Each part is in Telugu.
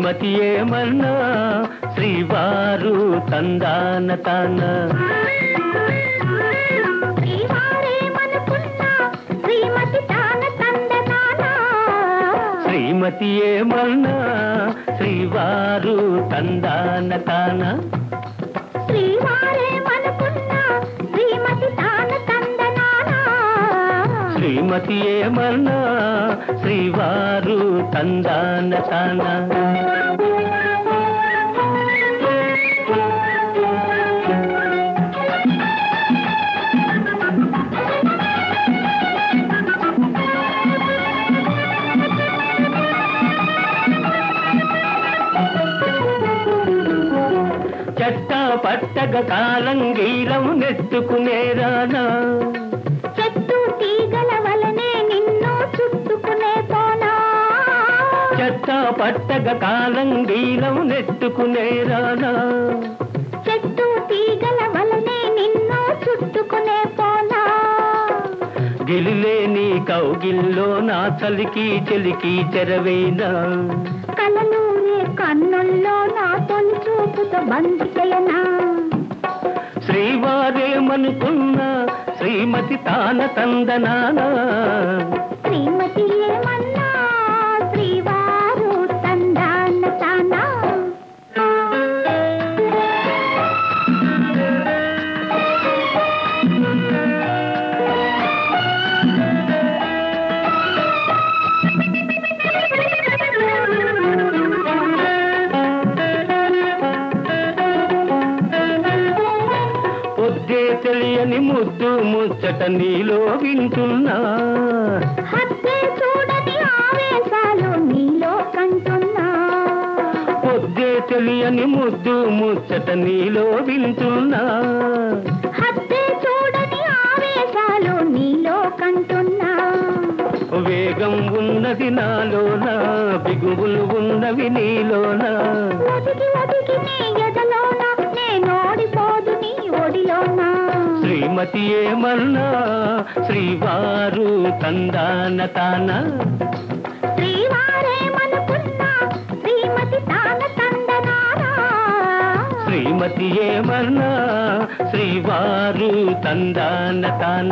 శ్రీమతి ఏమన్నా శ్రీవారు తందాన తాన శ్రీవారేమనుకున్నా శ్రీమతి తాన తందనానా శ్రీమతి ఏమన్నా శ్రీవారు తందాన తాన శ్రీవారేమనుకున్నా శ్రీమతి తాన తందనానా శ్రీమతి ఏమన్నా శ్రీవారు తందాన తాన చెట్ట పట్టగ కాలంగీరం నెట్టుకునేరానా చెట్టు తీగల వలనే నిన్ను చుట్టుకునే పోనా చెట్ట పట్టగ కాలంగీరం నెట్టుకునేరానా చెట్టు తీగల వలనే నిన్ను చుట్టుకునే పోనా గిలిలేని కౌగిల్లో నా చలికి చెలికి చెరవేనా కలలూరే కన్నుల్లో నా తొలి చూపుతో బంది చేయనా శ్రీవారేమనుకున్నా శ్రీమతి తాన తందనానా శ్రీమతి ఏమన్నా శ్రీవారు తందాన తానా పొద్దే తెలియని ముద్దు ముచ్చట నీలో వింటున్నా హత్తే చూడని ఆవేశాలు నీలో కంటున్నా పొద్దే తెలియని ముద్దు ముచ్చట నీలో వింటున్నా హత్తే చూడని ఆవేశాలు నీలో కంటున్నా వేగం ఉన్నది నాలోన బిగువులు ఉన్నవి నీలోన ఒదిగి ఒదిగి నీ ఎదలోన నేనోడిపోదు నీ ఒడిలోన శ్రీమతి ఏమన్నా శ్రీవారు తందాన తాన శ్రీవారేమనుకున్నా శ్రీమతి తాన తందనారా శ్రీమతి ఏమన్నా శ్రీవారు తందాన తాన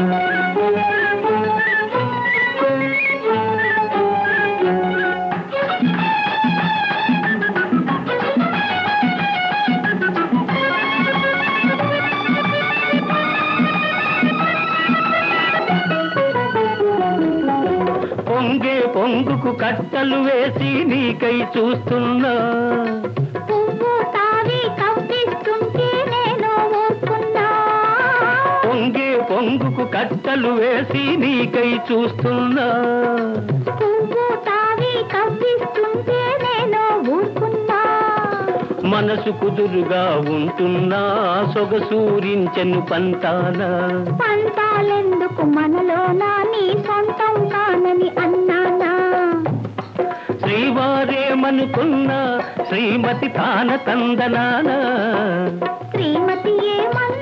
పొంగే పొంగుకు కట్టలు వేసి నీకై చూస్తున్నా పువ్వు తావి కవ్విస్తుంటే నేను ఊరుకున్నా పొంగే పొంగుకు కట్టలు వేసి నీకై చూస్తున్నా పువ్వు తావి కవ్విస్తుంటే నేను ఊరుకున్నా మనసు కుదురుగా ఉంటున్నా సొగసూరించెను పంతానా పంతాలెందుకు మనలోనా నీ సొంతం కానని అన్నానా శ్రీవారేమనుకున్నా శ్రీమతి తాన తందనానా శ్రీమతి ఏమన్నా